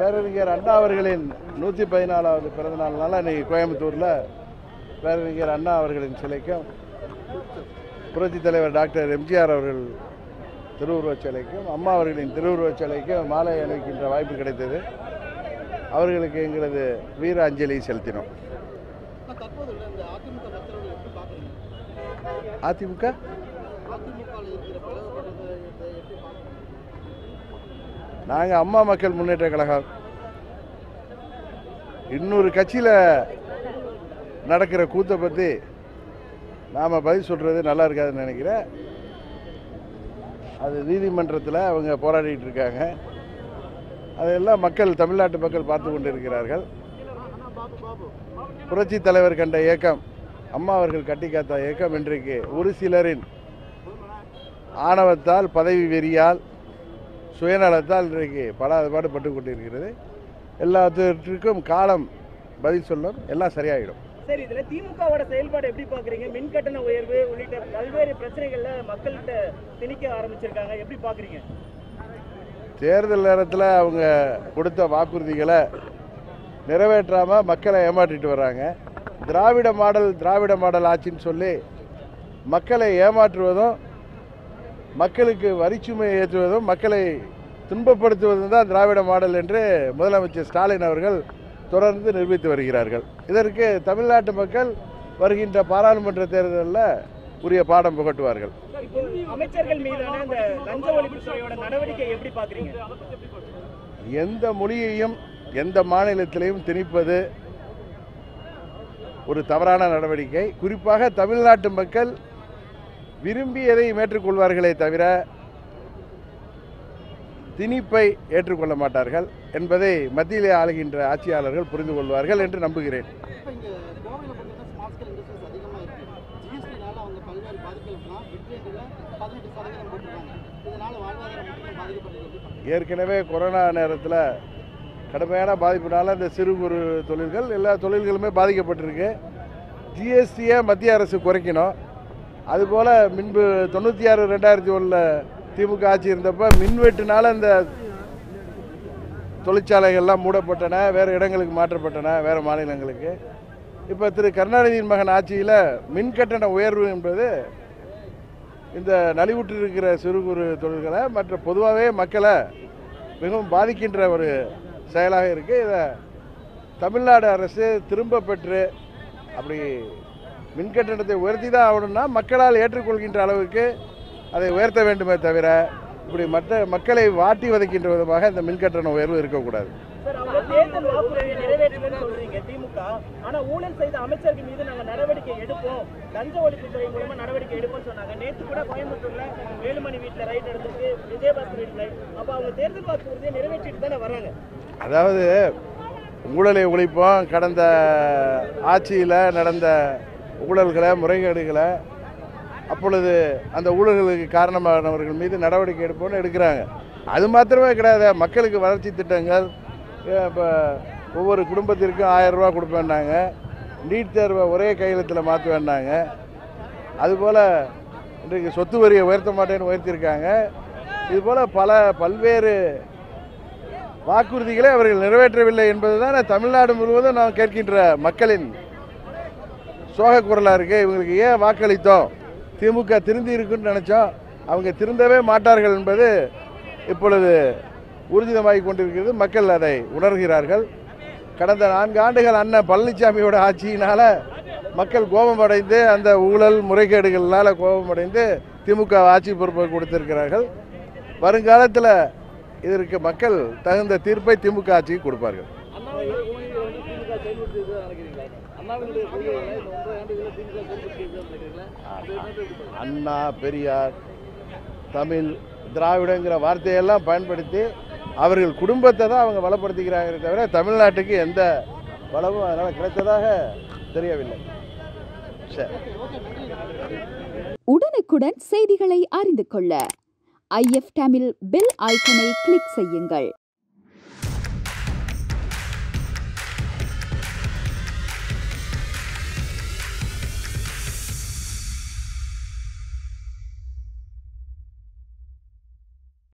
பேரறிஞர் அண்ணா அவர்களின் நூற்றி பதினாலாவது பிறந்தநாள்னால இன்னைக்கு கோயம்புத்தூரில் பேரறிஞர் அண்ணா அவர்களின் சிலைக்கும் புரட்சித் தலைவர் டாக்டர் எம்ஜிஆர் அவர்கள் திருவுருவச் சிலைக்கும் அம்மா அவர்களின் திருவுருவச் சிலைக்கும் மாலை அணிவிக்கின்ற வாய்ப்பு கிடைத்தது அவர்களுக்கு எங்களது வீர அஞ்சலி செலுத்தினோம் தற்போது உள்ள இந்த அதிமுக பிரச்சனைகளை எப்படி பார்க்குறீங்க அதிமுக அதிமுகவில் இருக்கிற பிளவுபட்டதை எப்படி பார்க்குறீங்க நாங்கள் அம்மா மக்கள் முன்னேற்ற கழகம் இன்னொரு கட்சியில் நடக்கிற கூத்தை பற்றி நாம் பதில் சொல்கிறது நல்லா இருக்காதுன்னு நினைக்கிறேன் அது நீதிமன்றத்தில் அவங்க போராடிட்டு இருக்காங்க அதெல்லாம் மக்கள் தமிழ்நாட்டு மக்கள் பார்த்து கொண்டு இருக்கிறார்கள் புரட்சி தலைவர் கண்ட இயக்கம் அம்மா அவர்கள் கட்டி காத்த இயக்கம் இன்றைக்கு ஒரு சிலரின் ஆணவத்தால் பதவி வெறியால் சுயநலத்தால் இன்றைக்கு படாதபாடு பட்டு கொண்டிருக்கிறது எல்லாத்திற்கும் காலம் பதில் சொல்லும் எல்லாம் சரியாயிடும் சரி இதுல திமுகவோட செயல்பாடு எப்படி பாக்குறீங்க மின் கட்டண உயர்வு உள்ளிட்ட பல்வேறு பிரச்சனைகள்ல மக்கள்கிட்ட திணிக்க ஆரம்பிச்சிருக்காங்க எப்படி பாக்குறீங்க தேர்தல் நேரத்தில் அவங்க கொடுத்த வாக்குறுதிகளை நிறைவேற்றாமல் மக்களை ஏமாற்றிட்டு வர்றாங்க திராவிட மாடல் திராவிட மாடல் ஆட்சின்னு சொல்லி மக்களை ஏமாற்றுவதும் மக்களுக்கு வரிச்சுமையை ஏற்றுவதும் மக்களை துன்பப்படுத்துவதும் தான் திராவிட மாடல் என்று முதலமைச்சர் ஸ்டாலின் அவர்கள் தொடர்ந்து நிரூபித்து வருகிறார்கள் இதற்கு தமிழ்நாட்டு மக்கள் வருகின்ற பாராளுமன்ற தேர்தலில் உரிய பாடம் புகட்டுவார்கள் இப்போ அமைச்சர்கள் மீதான இந்த லஞ்ச ஒழிப்புத்துறையோட நடவடிக்கை எப்படி பாக்குறீங்க எந்த மொழியையும் எந்த மாநிலத்திலையும் திணிப்பது ஒரு தவறான நடவடிக்கை குறிப்பாக தமிழ்நாட்டு மக்கள் விரும்பி எதையும் ஏற்றுக்கொள்வார்களே தவிர திணிப்பை ஏற்றுக்கொள்ள மாட்டார்கள் என்பதை மத்தியிலே ஆளுகின்ற ஆட்சியாளர்கள் புரிந்து கொள்வார்கள் என்று நம்புகிறேன் இப்போ இங்கே கோவையில் பார்த்தீங்கன்னா ஸ்மால் ஸ்கேல் இண்டஸ்ட்ரீஸ் அதிகமாக இருக்குது ஜிஎஸ்டினால அவங்க பல்வேறு பாதிப்புகள்லாம் வெற்றியத்தில் பதினெட்டு சதவீதம் போட்டிருக்காங்க இதனால் வாழ்வாதாரம் முற்றிலும் பாதிக்கப்பட்டது எப்படி பார்க்குறீங்க? ஏற்கனவே கொரோனா நேரத்தில் கடுமையான பாதிப்பினால இந்த சிறு குறு தொழில்கள் எல்லா தொழில்களுமே பாதிக்கப்பட்டிருக்கு ஜிஎஸ்டியை மத்திய அரசு குறைக்கணும் அதுபோல் முன்பு தொண்ணூற்றி ஆறு ரெண்டாயிரத்தி ஒன்றில் திமுக ஆட்சி இருந்தப்போ மின்வெட்டுனால இந்த தொழிற்சாலைகள்லாம் மூடப்பட்டன வேறு இடங்களுக்கு மாற்றப்பட்டன வேறு மாநிலங்களுக்கு இப்போ திரு கருணாநிதியின் மகன் ஆட்சியில் மின் கட்டண உயர்வு என்பது இந்த நலிவுற்று இருக்கிற சிறு குறு தொழில்களை மற்ற பொதுவாகவே மக்களை மிகவும் பாதிக்கின்ற ஒரு செயலாக இருக்குது இதை தமிழ்நாடு அரசு திரும்ப பெற்று அப்படி மின் கட்டணத்தை உயர்த்தி தான் ஆகணும்னா மக்களால் ஏற்றுக்கொள்கின்ற அளவுக்கு அதை உயர்த்த வேண்டுமே தவிர இப்படி மற்ற மக்களை வாட்டி வதைக்கின்ற விதமாக இந்த மின் கட்டண உயர்வு இருக்கக்கூடாது சார் அவங்க தேர்தல் வாக்குறுதியை நிறைவேற்றணும்னு சொல்றீங்க திமுக ஆனா ஊழல் செய்த அமைச்சர்கள் மீது நாங்க நடவடிக்கை எடுப்போம் லஞ்ச ஒழிப்புத்துறை மூலமா நடவடிக்கை எடுப்போம்னு சொன்னாங்க நேத்து கூட கோயம்புத்தூர்ல வேலுமணி வீட்டுல ரைட் எடுத்துட்டு விஜயபாஸ்கர் வீட்டுல அப்ப அவங்க தேர்தல் வாக்குறுதியை நிறைவேற்றிட்டு தானே வராங்க அதாவது ஊழலை ஒழிப்போம் கடந்த ஆட்சியில் நடந்த ஊழல்களை முறைகேடுகளை அப்பொழுது அந்த ஊழல்களுக்கு காரணமானவர்கள் மீது நடவடிக்கை எடுப்போம்னு எடுக்கிறாங்க அது மாத்திரமே கிடையாது மக்களுக்கு வளர்ச்சி திட்டங்கள் இப்போ ஒவ்வொரு குடும்பத்திற்கும் ஆயிரம் ரூபா கொடுப்பேன்னாங்க நீட் தேர்வை ஒரே கையெழுத்தில் மாற்ற வேண்டாங்க அதுபோல் இன்றைக்கு சொத்து வரியை உயர்த்த மாட்டேன்னு உயர்த்தியிருக்காங்க இதுபோல் பல பல்வேறு வாக்குறுதிகளை அவர்கள் நிறைவேற்றவில்லை என்பதுதான் தமிழ்நாடு முழுவதும் நாம் கேட்கின்ற மக்களின் சோக குரலாக இருக்கு இவங்களுக்கு ஏன் வாக்களித்தோம் திமுக திருந்தி இருக்குன்னு நினைச்சோம் அவங்க திருந்தவே மாட்டார்கள் என்பது இப்பொழுது ஊர்ஜிதமாகி கொண்டிருக்கிறது மக்கள் அதை உணர்கிறார்கள் கடந்த நான்கு ஆண்டுகள் அண்ணன் பழனிசாமியோட ஆட்சியினால மக்கள் கோபமடைந்து அந்த ஊழல் முறைகேடுகளால் கோபமடைந்து திமுக ஆட்சி பொறுப்பை கொடுத்திருக்கிறார்கள் வருங்காலத்தில் இதற்கு மக்கள் தகுந்த தீர்ப்பை திமுக ஆட்சிக்கு கொடுப்பார்கள் அண்ணா பெரியார் தமிழ் திராவிடங்கிற வார்த்தையெல்லாம் பயன்படுத்தி அவர்கள் குடும்பத்தை தான் அவங்க வளப்படுத்திக்கிறாங்களே தவிர தமிழ்நாட்டுக்கு எந்த வளமும் அதனால் கிடைத்ததாக தெரியவில்லை சரி உடனுக்குடன் செய்திகளை அறிந்து கொள்ள ஐஎஃப் தமிழ் பெல் ஐக்கனை கிளிக் செய்யுங்கள்